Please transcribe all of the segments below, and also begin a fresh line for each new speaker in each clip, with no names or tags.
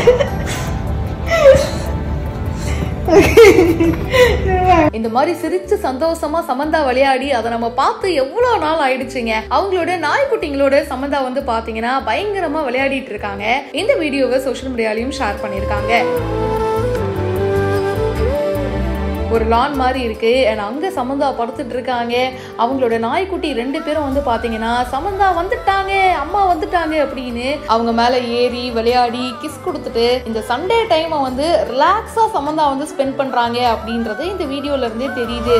இந்த மாதிரி சிரிச்சு சந்தோஷமா சமந்தா விளையாடி அதை நம்ம பார்த்து எவ்வளவு நாள் ஆயிடுச்சுங்க அவங்களோட நாய்க்குட்டிங்களோட சமந்தா வந்து பாத்தீங்கன்னா பயங்கரமா விளையாடிட்டு இருக்காங்க இந்த வீடியோவை சோஷியல் மீடியாலையும் ஷேர் பண்ணியிருக்காங்க ஒரு லான் மாதிரி இருக்கு அண்ட் அங்க சமந்தா படுத்துட்டு இருக்காங்க அவங்களோட நாய்க்குட்டி ரெண்டு பேரும் வந்து பாத்தீங்கன்னா சமந்தா வந்துட்டாங்க அம்மா வந்துட்டாங்க அப்படின்னு அவங்க மேல ஏறி விளையாடி கிஸ் கொடுத்துட்டு இந்த சண்டே டைமை வந்து ரிலாக்ஸா சமந்தா வந்து ஸ்பெண்ட் பண்றாங்க அப்படின்றது இந்த வீடியோல இருந்தே தெரியுது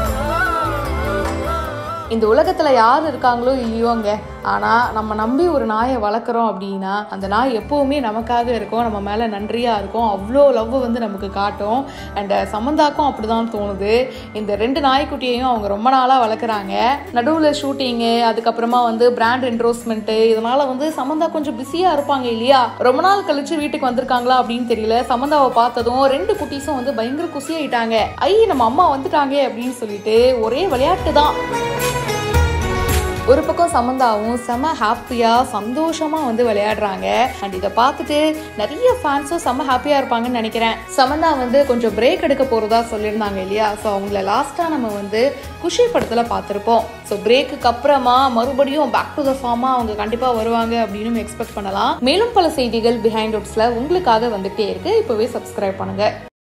இந்த உலகத்துல யார் இருக்காங்களோ இல்லையோங்க ஆனா நம்ம நம்பி ஒரு நாயை வளர்க்குறோம் அப்படின்னா அந்த நாய் எப்பவுமே நமக்காக இருக்கும் நம்ம மேல நன்றியா இருக்கும் அவ்வளோ லவ் வந்து நமக்கு காட்டும் அண்ட் சமந்தாக்கும் அப்படிதான் தோணுது இந்த ரெண்டு நாய்க்குட்டியையும் அவங்க ரொம்ப நாளா வளர்க்குறாங்க நடுவில் ஷூட்டிங்கு அதுக்கப்புறமா வந்து பிராண்ட் என்ட்ரோஸ்மெண்ட்டு இதனால வந்து சமந்தா கொஞ்சம் பிஸியா இருப்பாங்க இல்லையா ரொம்ப நாள் கழிச்சு வீட்டுக்கு வந்திருக்காங்களா அப்படின்னு தெரியல சமந்தாவை பார்த்ததும் ரெண்டு குட்டீஸும் வந்து பயங்கர குசியாயிட்டாங்க ஐ நம்ம அம்மா வந்துட்டாங்க அப்படின்னு சொல்லிட்டு ஒரே விளையாட்டு தான் ஒரு பக்கம் சமந்தாவும் செம ஹாப்பியாக சந்தோஷமாக வந்து விளையாடுறாங்க அண்ட் இதை பார்த்துட்டு நிறைய ஃபேன்ஸும் செம ஹாப்பியாக இருப்பாங்கன்னு நினைக்கிறேன் சமந்தா வந்து கொஞ்சம் பிரேக் எடுக்க போகிறதா சொல்லியிருந்தாங்க இல்லையா ஸோ அவங்கள லாஸ்ட்டாக நம்ம வந்து குஷி படத்தில் பார்த்துருப்போம் ஸோ பிரேக்குக்கு அப்புறமா மறுபடியும் பேக் டு த ஃபார்மாக அவங்க கண்டிப்பாக வருவாங்க அப்படின்னு எக்ஸ்பெக்ட் பண்ணலாம் மேலும் பல செய்திகள் பிஹைண்ட் உட்ஸில் உங்களுக்காக வந்துகிட்டே இருக்கு இப்போவே சப்ஸ்கிரைப் பண்ணுங்கள்